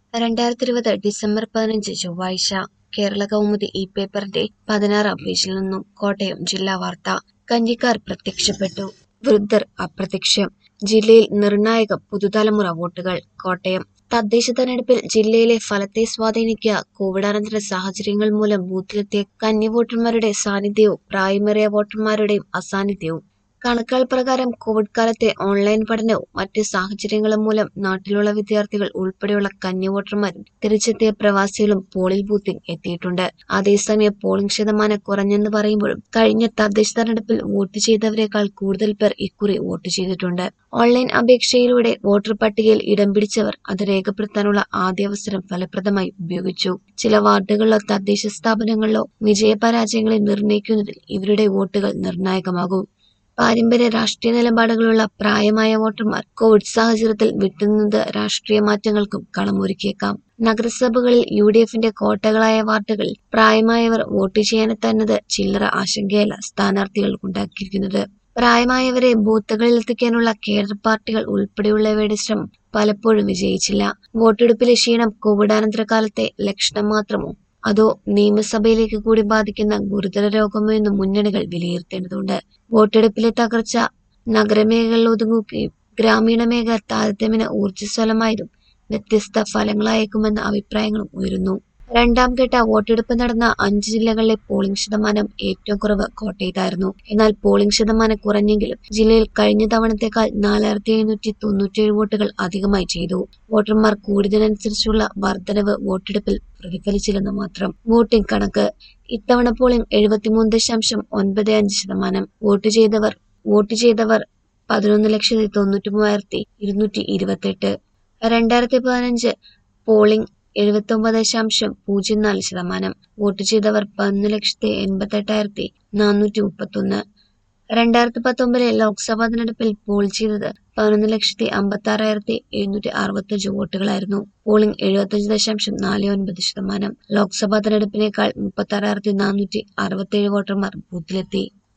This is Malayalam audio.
രണ്ടായിരത്തി ഇരുപത് ഡിസംബർ പതിനഞ്ച് ചൊവ്വാഴ്ച കേരള കൗമുദി ഈ പേപ്പറിന്റെ പതിനാറാം പേജിൽ നിന്നും കോട്ടയം ജില്ലാ വാർത്ത കഞ്ഞിക്കാർ പ്രത്യക്ഷപ്പെട്ടു വൃദ്ധർ അപ്രത്യക്ഷം ജില്ലയിൽ നിർണായക പുതുതലമുറ വോട്ടുകൾ കോട്ടയം തദ്ദേശ തെരഞ്ഞെടുപ്പിൽ ജില്ലയിലെ ഫലത്തെ സ്വാധീനിക്കുക കോവിഡാനന്തര സാഹചര്യങ്ങൾ മൂലം ബൂത്തിലെത്തിയ കന്നി വോട്ടർമാരുടെ സാന്നിധ്യവും പ്രായമേറിയ വോട്ടർമാരുടെയും അസാന്നിധ്യവും കണക്കുകൾ പ്രകാരം കോവിഡ് കാലത്തെ ഓൺലൈൻ പഠനവും മറ്റ് സാഹചര്യങ്ങളും മൂലം നാട്ടിലുള്ള വിദ്യാർത്ഥികൾ ഉൾപ്പെടെയുള്ള കന്നി വോട്ടർമാരും തിരിച്ചെത്തിയ പ്രവാസികളും പോളിംഗ് ബൂത്തിൽ എത്തിയിട്ടുണ്ട് അതേസമയം പോളിംഗ് ശതമാനം കുറഞ്ഞെന്ന് പറയുമ്പോഴും കഴിഞ്ഞ തദ്ദേശ തെരഞ്ഞെടുപ്പിൽ വോട്ട് ചെയ്തവരെക്കാൾ കൂടുതൽ പേർ ഇക്കുറി വോട്ട് ചെയ്തിട്ടുണ്ട് ഓൺലൈൻ അപേക്ഷയിലൂടെ വോട്ടർ പട്ടികയിൽ ഇടം പിടിച്ചവർ അത് രേഖപ്പെടുത്താനുള്ള ആദ്യ അവസരം ഫലപ്രദമായി ഉപയോഗിച്ചു ചില വാർഡുകളിലോ തദ്ദേശ സ്ഥാപനങ്ങളിലോ വിജയപരാജയങ്ങളെ നിർണ്ണയിക്കുന്നതിൽ ഇവരുടെ വോട്ടുകൾ നിർണായകമാകും പാരമ്പര്യ രാഷ്ട്രീയ നിലപാടുകളുള്ള പ്രായമായ വോട്ടർമാർ കോവിഡ് സാഹചര്യത്തിൽ വിട്ടുനിന്നത് രാഷ്ട്രീയ മാറ്റങ്ങൾക്കും കളമൊരുക്കിയേക്കാം നഗരസഭകളിൽ യു ഡി എഫിന്റെ കോട്ടകളായ വാർഡുകളിൽ പ്രായമായവർ വോട്ട് ചെയ്യാനെത്തുന്നത് ചില്ലറ ആശങ്കയല്ല സ്ഥാനാർത്ഥികൾക്കുണ്ടാക്കിയിരിക്കുന്നത് പ്രായമായവരെ ബൂത്തുകളിൽ എത്തിക്കാനുള്ള കേഡർ പാർട്ടികൾ ഉൾപ്പെടെയുള്ളവയുടെ ശ്രമം പലപ്പോഴും വിജയിച്ചില്ല വോട്ടെടുപ്പിലെ ക്ഷീണം കോവിഡാനന്തര കാലത്തെ ലക്ഷണം മാത്രമോ അതോ നിയമസഭയിലേക്ക് കൂടി ബാധിക്കുന്ന ഗുരുതര രോഗമോ എന്ന് മുന്നണികൾ വിലയിരുത്തേണ്ടതുണ്ട് വോട്ടെടുപ്പിലെ തകർച്ച നഗരമേഖലകളിൽ ഒതുങ്ങുകയും ഗ്രാമീണ മേഖല താരതമ്യേന ഊർജ്ജസ്വലമായതും വ്യത്യസ്ത ഫലങ്ങളായേക്കുമെന്ന അഭിപ്രായങ്ങളും ഉയരുന്നു രണ്ടാം ഘട്ട വോട്ടെടുപ്പ് നടന്ന അഞ്ച് ജില്ലകളിലെ പോളിംഗ് ശതമാനം ഏറ്റവും കുറവ് കോട്ടയത്തായിരുന്നു എന്നാൽ പോളിംഗ് ശതമാനം കുറഞ്ഞെങ്കിലും ജില്ലയിൽ കഴിഞ്ഞ തവണത്തേക്കാൾ നാലായിരത്തി എഴുന്നൂറ്റി തൊണ്ണൂറ്റിയേഴ് വോട്ടുകൾ അധികമായി ചെയ്തു വോട്ടർമാർ കൂടിയതിനനുസരിച്ചുള്ള വർധനവ് വോട്ടെടുപ്പിൽ പ്രതിഫലിച്ചില്ലെന്ന് മാത്രം വോട്ടിംഗ് കണക്ക് ഇത്തവണ പോളിംഗ് എഴുപത്തിമൂന്ന് ദശാംശം ഒൻപത് അഞ്ച് ശതമാനം വോട്ട് ചെയ്തവർ വോട്ട് ചെയ്തവർ പതിനൊന്ന് ലക്ഷത്തി തൊണ്ണൂറ്റി മൂവായിരത്തി ഇരുന്നൂറ്റി ഇരുപത്തെട്ട് രണ്ടായിരത്തി പതിനഞ്ച് പോളിംഗ് എഴുപത്തി ഒമ്പത് ദശാംശം പൂജ്യം നാല് ശതമാനം വോട്ട് ചെയ്തവർ പതിനൊന്ന് ലക്ഷത്തി എൺപത്തി എട്ടായിരത്തി നാനൂറ്റി മുപ്പത്തൊന്ന് രണ്ടായിരത്തി പത്തൊമ്പതിലെ ലോക്സഭാ തെരഞ്ഞെടുപ്പിൽ പോൾ ചെയ്തത് പതിനൊന്ന് ലക്ഷത്തി അമ്പത്തി ആറായിരത്തി എഴുന്നൂറ്റി അറുപത്തഞ്ച് വോട്ടുകളായിരുന്നു പോളിംഗ് എഴുപത്തഞ്ച് ദശാംശം നാല് ഒൻപത് ശതമാനം ലോക്സഭാ തെരഞ്ഞെടുപ്പിനേക്കാൾ മുപ്പത്തി ആറായിരത്തി നാനൂറ്റി അറുപത്തേഴ് വോട്ടർമാർ ബൂത്തിലെത്തി